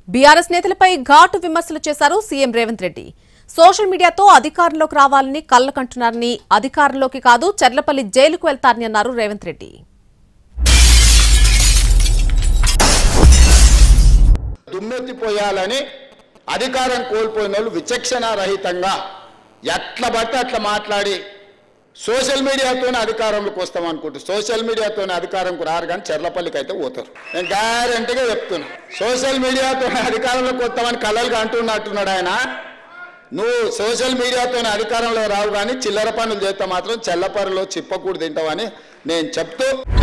BRS నేతలపై ఘాటు విమర్శలు చేశారు సీఎం రేవంత్ రెడ్డి సోషల్ మీడియాతో అధికారంలోకి రావాలని కళ్ళకంటున్నారని అధికారంలోకి కాదు చెర్లపల్లి జైలుకు వెళ్తారని అన్నారు రేవంత్ రెడ్డి దుమ్మెత్తిపోయాలని అధికారం కోల్పోయిన వాళ్ళు విచక్షణ రహితంగా ఎట్లా పడితే అట్లా మాట్లాడి సోషల్ మీడియాతోనే అధికారంలోకి వస్తాం అనుకుంటారు సోషల్ మీడియాతోనే అధికారంకు రారు కానీ చెర్లపల్లికి అయితే పోతారు నేను గ్యారంటీగా చెప్తున్నా సోషల్ మీడియాతోనే అధికారంలోకి వస్తామని కలలుగా అంటున్నట్టున్నాడు ఆయన నువ్వు సోషల్ మీడియాతోనే అధికారంలో రావు కానీ చిల్లర పనులు చేస్తే మాత్రం చెల్లపరిలో చిప్పకూడు తింటావని నేను చెప్తూ